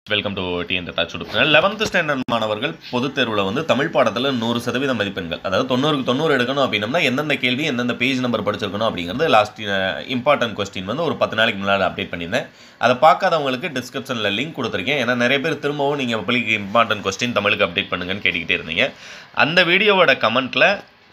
welcome to TN touch கொடுக்குறேன் eleventh standard மாணவர்கள் பொதுத் தேர்வில் வந்து தமிழ் பாடத்தில் நூறு சதவீத மதிப்பெண்கள் அதாவது தொண்ணூறுக்கு தொண்ணூறு எடுக்கணும் அப்படின்னம்னா எந்தெந்த கேள்வி எந்தெந்த பேஜ் நம்பர் படிச்சிருக்கணும் அப்படிங்கிறது லாஸ்ட் இம்பார்ட்டன்ட் கொஸ்டின் வந்து ஒரு பத்து நாளைக்கு முன்னாடி அப்டேட் பண்ணியிருந்தேன் அதை பார்க்காதவங்களுக்கு டிஸ்கிரிப்ஷனில் லிங்க் கொடுத்துருக்கேன் ஏன்னா நிறைய பேர் திரும்பவும் நீங்கள் பப்ளிக் இம்பார்ட்டன்ட் கொஸ்டின் தமிழுக்கு அப்டேட் பண்ணுங்கன்னு கேட்டுக்கிட்டே இருந்தீங்க அந்த வீடியோவோட கமெண்ட்டில்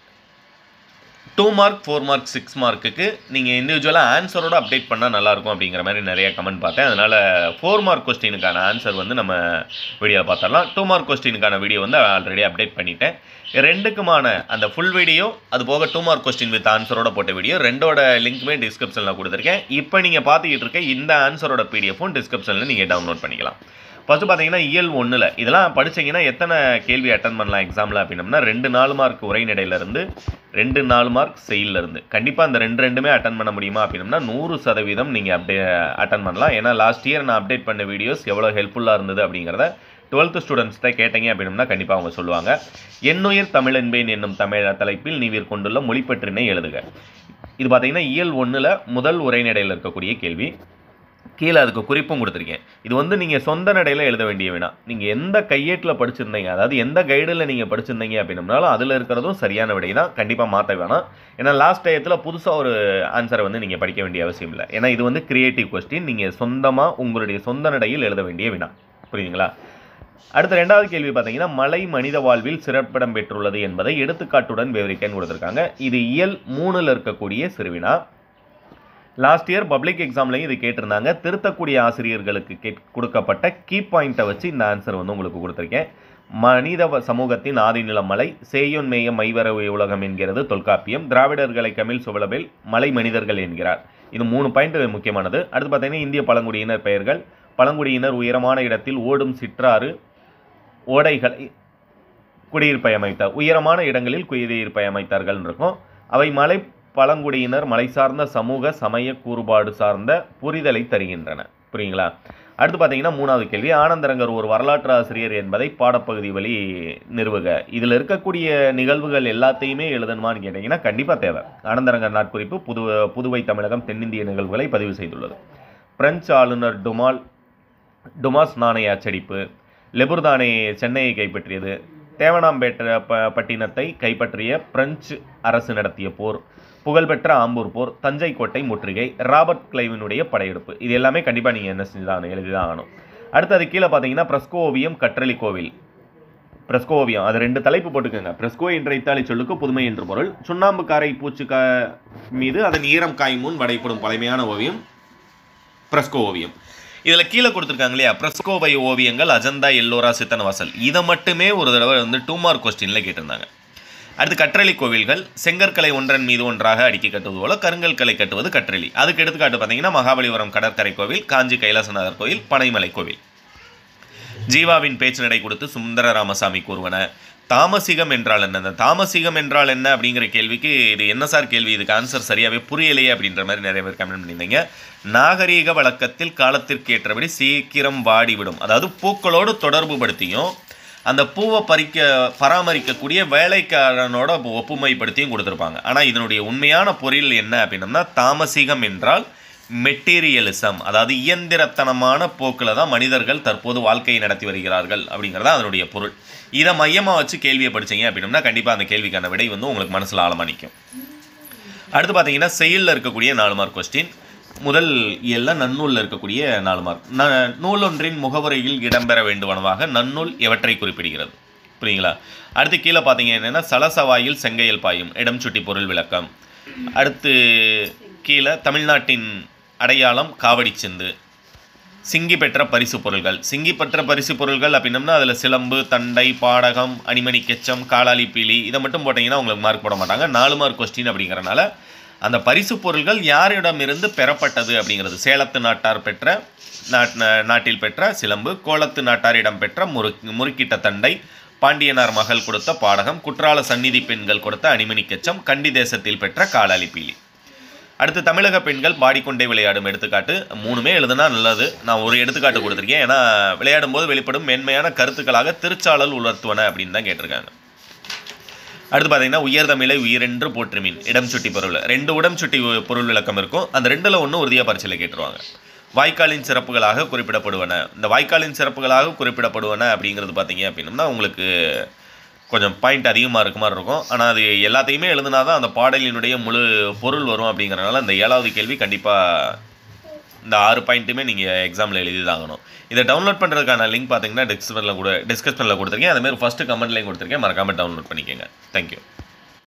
two mark four mark six மார்க்குக்கு நீங்கள் இண்டிவிஜுவலாக ஆன்சரோட அப்டேட் பண்ணால் நல்லாயிருக்கும் அப்படிங்கிற மாதிரி நிறைய கமெண்ட் பார்த்தேன் அதனால் ஃபோர் மார்க் கொஸ்டினுக்கான ஆன்சர் வந்து நம்ம வீடியோ பார்த்துடலாம் டூ மார்க் கொஸ்டினுக்கான வீடியோ வந்து ஆல்ரெடி அப்டேட் பண்ணிட்டேன் ரெண்டுக்குமான அந்த ஃபுல் வீடியோ அது போக டூ மார்க் கொஸ்டின் வித் ஆன்சரோட போட்ட வீடியோ ரெண்டோட லிங்க்குமே டிஸ்கிரிப்ஷனில் கொடுத்துருக்கேன் இப்போ நீங்கள் பார்த்துக்கிட்டு இருக்க இந்த ஆன்சரோட பிடிஎஃபும் டிஸ்கிரிப்ஷனில் நீங்கள் டவுன்லோட் பண்ணிக்கலாம் ஃபஸ்ட்டு பார்த்தீங்கன்னா இயல் ஒன்றில் இதெல்லாம் படிச்சீங்கன்னா எத்தனை கேள்வி அட்டன் பண்ணலாம் எக்ஸாமில் அப்படின்னம்னா ரெண்டு நாலு மார்க் உரைநடையிலேருந்து ரெண்டு நாலு மார்க் செயலிருந்து கண்டிப்பாக அந்த ரெண்டு ரெண்டுமே அட்டன் பண்ண முடியுமா அப்படின்னம்னா நூறு சதவீதம் நீங்கள் அப்டே அட்டன் பண்ணலாம் ஏன்னா லாஸ்ட் இயர் நான் அப்டேட் பண்ண வீடியோஸ் எவ்வளோ ஹெல்ப்ஃபுல்லாக இருந்தது அப்படிங்கிறத டுவெல்த்து ஸ்டூடெண்ட்ஸ்கிட்ட கேட்டீங்க அப்படின்னம்னா கண்டிப்பாக அவங்க சொல்லுவாங்க என்னுயிர் தமிழன்பேன் என்னும் தமிழ் தலைப்பில் நீவிர் கொண்டுள்ள மொழிப்பற்றினை எழுதுக இது பார்த்தீங்கன்னா இயல் ஒன்றில் முதல் உரைநடையில் இருக்கக்கூடிய கேள்வி கீழே அதுக்கு குறிப்பும் கொடுத்துருக்கேன் இது வந்து நீங்கள் சொந்த நடையில் எழுத வேண்டிய வினா நீங்கள் எந்த கையேட்டில் படிச்சிருந்தீங்க அதாவது எந்த கைடில் நீங்கள் படிச்சிருந்தீங்க அப்படின்னம்னாலும் அதில் இருக்கிறதும் சரியான விடை தான் கண்டிப்பாக மாற்ற வேணாம் ஏன்னா லாஸ்ட் டயத்தில் புதுசாக ஒரு ஆன்சரை வந்து நீங்கள் படிக்க வேண்டிய அவசியம் இல்லை ஏன்னா இது வந்து கிரியேட்டிவ் கொஸ்டின் நீங்கள் சொந்தமாக உங்களுடைய சொந்த நடையில் எழுத வேண்டிய வினா புரியுதுங்களா அடுத்த ரெண்டாவது கேள்வி பார்த்தீங்கன்னா மலை மனித வாழ்வில் சிறப்பிடம் பெற்றுள்ளது என்பதை எடுத்துக்காட்டுடன் விவரிக்கன்னு கொடுத்துருக்காங்க இது இயல் மூணில் இருக்கக்கூடிய சிறுவினா லாஸ்ட் இயர் பப்ளிக் எக்ஸாம்லையும் இது கேட்டிருந்தாங்க திருத்தக்கூடிய ஆசிரியர்களுக்கு கேட் கொடுக்கப்பட்ட கீ பாயிண்ட்டை வச்சு இந்த ஆன்சர் வந்து உங்களுக்கு கொடுத்துருக்கேன் மனித வ- சமூகத்தின் ஆதிநிலம் மலை சேயோன் மேய மைவரவு உலகம் என்கிறது தொல்காப்பியம் திராவிடர்களை கமிழ் சுவலபில் மலை மனிதர்கள் என்கிறார் இது மூணு பாயிண்ட் முக்கியமானது அடுத்து பார்த்தீங்கன்னா இந்திய பழங்குடியினர் பெயர்கள் பழங்குடியினர் உயரமான இடத்தில் ஓடும் சிற்றாறு ஓடைகளை குடியிருப்பை அமைத்தார் உயரமான இடங்களில் குடியிருப்பை அமைத்தார்கள் இருக்கும் அவை மலை பழங்குடியினர் மலை சார்ந்த சமூக சமய கூறுபாடு சார்ந்த புரிதலை தருகின்றன புரியுங்களா அடுத்து பார்த்தீங்கன்னா மூணாவது கேள்வி ஆனந்தரங்கர் ஒரு வரலாற்று ஆசிரியர் என்பதை பாடப்பகுதி வழி நிறுவுக இதில் இருக்கக்கூடிய நிகழ்வுகள் எல்லாத்தையுமே எழுதணுமான்னு கேட்டிங்கன்னா கண்டிப்பாக தேவை ஆனந்தரங்கர் நாட்குறிப்பு புது புதுவை தமிழகம் தென்னிந்திய நிகழ்வுகளை பதிவு செய்துள்ளது பிரெஞ்சு ஆளுநர் டுமால் டுமாஸ் நாணய அச்சடிப்பு லெபுர்தானே சென்னையை கைப்பற்றியது தேவனாம்பேட்ட ப பட்டினத்தை கைப்பற்றிய பிரெஞ்சு அரசு நடத்திய போர் புகழ்பெற்ற ஆம்பூர் போர் தஞ்சை கோட்டை முற்றுகை ராபர்ட் கிளைவினுடைய படையெடுப்பு இது எல்லாமே கண்டிப்பாக நீங்கள் என்ன செஞ்சுதான் எழுதி தான் ஆகணும் அடுத்து அது கீழே பார்த்தீங்கன்னா பிரஸ்கோ ஓவியம் கற்றளி கோவில் பிரஸ்கோ ஓவியம் அது ரெண்டு தலைப்பு போட்டுக்கோங்க பிரஸ்கோ என்ற இத்தாலி சொல்லுக்கு புதுமை என்று பொருள் சுண்ணாம்பு காரை பூச்சு கா மீது அதன் ஈரம் காயும் முன் வடைப்படும் பழமையான ஓவியம் பிரஸ்கோ ஓவியம் இதில் கீழே கொடுத்துருக்காங்க இல்லையா பிரஸ்கோவை ஓவியங்கள் அஜந்தா எல்லோரா சித்தன வாசல் இதை மட்டுமே ஒரு தடவை வந்து டூ மார்க் கொஸ்டினில் கேட்டிருந்தாங்க அடுத்து கற்றளி கோவில்கள் செங்கற்கலை ஒன்றன் மீது ஒன்றாக அடுக்கி கட்டுவது போல கருங்கல் கலை கட்டுவது கற்றளி அதுக்கு எடுத்துக்காட்டு பார்த்தீங்கன்னா மகாபலிபுரம் கடற்கரை கோவில் காஞ்சி கைலாசநாதர் கோவில் பனைமலை கோவில் ஜீவாவின் பேச்சு நடை கொடுத்து சுந்தர ராமசாமி கூறுவன தாமசிகம் என்றால் என்ன இந்த தாமசிகம் என்றால் என்ன அப்படிங்கிற கேள்விக்கு இது என்ன சார் கேள்வி இதுக்கு ஆன்சர் சரியாகவே புரியலையே அப்படின்ற மாதிரி நிறைய பேர் கமெண்ட் பண்ணியிருந்தீங்க நாகரீக வழக்கத்தில் காலத்திற்கு ஏற்றபடி சீக்கிரம் வாடிவிடும் அதாவது பூக்களோடு தொடர்பு படுத்தியும் அந்த பூவை பறிக்க பராமரிக்கக்கூடிய வேலைக்காரனோட ஒப்புமைப்படுத்தியும் கொடுத்துருப்பாங்க ஆனால் இதனுடைய உண்மையான பொருள் என்ன அப்படின்னம்னா தாமசிகம் என்றால் மெட்டீரியலிசம் அதாவது இயந்திரத்தனமான போக்கில் தான் மனிதர்கள் தற்போது வாழ்க்கையை நடத்தி வருகிறார்கள் அப்படிங்கிறது தான் அதனுடைய பொருள் இதை மையமாக வச்சு கேள்வியை படிச்சீங்க அப்படின்னம்னா கண்டிப்பாக அந்த கேள்விக்கான விடை வந்து உங்களுக்கு மனசில் ஆழமா நிற்கும் அடுத்து பார்த்தீங்கன்னா செயலில் இருக்கக்கூடிய நாலு மார்க் கொஸ்டின் முதல் இயல்ல நன்னூலில் இருக்கக்கூடிய நாலு மார்க் ந நூலொன்றின் முகவரியில் இடம்பெற வேண்டுவனவாக நன்னூல் எவற்றை குறிப்பிடுகிறது புரியுங்களா அடுத்து கீழே பார்த்தீங்க என்னென்னா சலசவாயில் செங்கையல் பாயும் இடம் சுட்டி பொருள் விளக்கம் அடுத்து கீழே தமிழ்நாட்டின் அடையாளம் காவடி சிந்து சிங்கி பெற்ற பரிசு பொருள்கள் சிங்கி பெற்ற பரிசு பொருள்கள் அப்படின்னம்னா அதில் சிலம்பு தண்டை பாடகம் அணிமணி கெச்சம் காலாளி பீலி இதை மட்டும் போட்டிங்கன்னா உங்களுக்கு மார்க் போட மாட்டாங்க நாலு மார்க் கொஸ்டின் அப்படிங்கிறனால அந்த பரிசு பொருள்கள் யாரிடமிருந்து பெறப்பட்டது அப்படிங்கிறது சேலத்து நாட்டார் பெற்ற நாட் நாட்டில் பெற்ற சிலம்பு கோலத்து நாட்டாரிடம் பெற்ற முறு முறுக்கிட்ட தண்டை பாண்டியனார் மகள் கொடுத்த பாடகம் குற்றால சந்நிதி பெண்கள் கொடுத்த அணிமணி கெச்சம் கண்டி தேசத்தில் பெற்ற காலாளி பீலி அடுத்து தமிழக பெண்கள் பாடிக்கொண்டே விளையாடும் எடுத்துக்காட்டு மூணுமே எழுதுனா நல்லது நான் ஒரு எடுத்துக்காட்டு கொடுத்துருக்கேன் ஏன்னா விளையாடும் போது வெளிப்படும் மென்மையான கருத்துக்களாக திருச்சாளல் உலர்த்துவன அப்படின்னு தான் கேட்டிருக்காங்க அடுத்து பார்த்தீங்கன்னா உயர்தமிழை உயிரென்று போற்றுமின் இடம் சுட்டி பொருள் ரெண்டு உடம் சுட்டி பொருள் விளக்கம் இருக்கும் அந்த ரெண்டில் ஒன்று உறுதியாக பரிசையில் கேட்டுருவாங்க வாய்க்காலின் சிறப்புகளாக குறிப்பிடப்படுவன இந்த வாய்க்காலின் சிறப்புகளாக குறிப்பிடப்படுவன அப்படிங்கிறது பார்த்தீங்க அப்படின்னம்னா உங்களுக்கு கொஞ்சம் பாயிண்ட் அதிகமாக இருக்க மாதிரி இருக்கும் ஆனால் அது எல்லாத்தையுமே எழுதுனா தான் அந்த பாடலினுடைய முழு பொருள் வரும் அப்படிங்கிறனால இந்த ஏழாவது கேள்வி கண்டிப்பாக இந்த ஆறு பாயிண்ட்டுமே நீங்கள் எக்ஸாமில் எழுதி தாங்கணும் இதை டவுன்லோட் பண்ணுறதுக்கான லிங்க் பார்த்தீங்கன்னா டிஸ்கிரிப்ஷனில் கூட டிஸ்கிரிப்ஷனில் கொடுத்துருக்கேன் அதேமாதிரி ஃபஸ்ட்டு கமெண்ட்லேயும் கொடுத்துருக்கேன் மறக்காமல் டவுன்லோட் பண்ணிக்கோங்க தேங்க்யூ